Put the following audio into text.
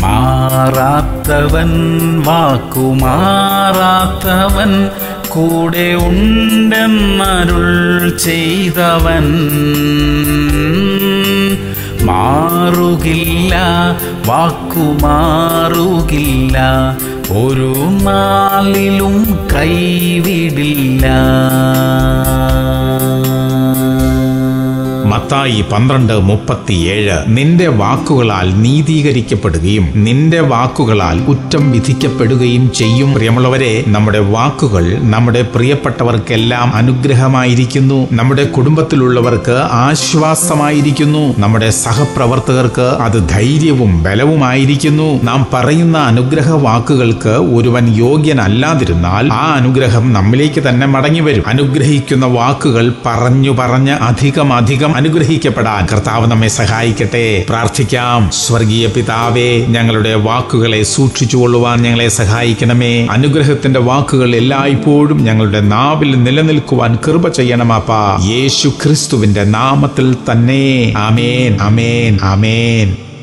മാറാത്തവൻ വാക്കുമാറാത്തവൻ കൂടെ ഉണ്ടെന്നരുൾ ചെയ്തവൻ മാറുകില്ല വാക്കുമാറുകില്ല ഒരു നാളിലും കൈവിടില്ല മത്തായി പന്ത്രണ്ട് മുപ്പത്തിയേഴ് നിന്റെ വാക്കുകളാൽ നീതീകരിക്കപ്പെടുകയും നിന്റെ വാക്കുകളാൽ കുറ്റം വിധിക്കപ്പെടുകയും ചെയ്യും പ്രിയമുള്ളവരെ നമ്മുടെ വാക്കുകൾ നമ്മുടെ പ്രിയപ്പെട്ടവർക്കെല്ലാം അനുഗ്രഹമായിരിക്കുന്നു നമ്മുടെ കുടുംബത്തിലുള്ളവർക്ക് ആശ്വാസമായിരിക്കുന്നു നമ്മുടെ സഹപ്രവർത്തകർക്ക് അത് ധൈര്യവും ബലവുമായിരിക്കുന്നു നാം പറയുന്ന അനുഗ്രഹ വാക്കുകൾക്ക് ഒരുവൻ യോഗ്യനല്ലാതിരുന്നാൽ ആ അനുഗ്രഹം നമ്മിലേക്ക് തന്നെ മടങ്ങി വരും അനുഗ്രഹിക്കുന്ന വാക്കുകൾ പറഞ്ഞു പറഞ്ഞ് അധികം അധികം അനുഗ്രഹിക്കപ്പെടാൻ കർത്താവ് നമ്മെ സഹായിക്കട്ടെ പ്രാർത്ഥിക്കാം സ്വർഗീയ പിതാവേ ഞങ്ങളുടെ വാക്കുകളെ സൂക്ഷിച്ചുകൊള്ളുവാൻ ഞങ്ങളെ സഹായിക്കണമേ അനുഗ്രഹത്തിന്റെ വാക്കുകൾ എല്ലായ്പ്പോഴും ഞങ്ങളുടെ നാവിൽ നിലനിൽക്കുവാൻ കൃപ ചെയ്യണമാപ്പാ യേശു ക്രിസ്തുവിന്റെ നാമത്തിൽ തന്നെ അമേൻ അമേൻ അമേൻ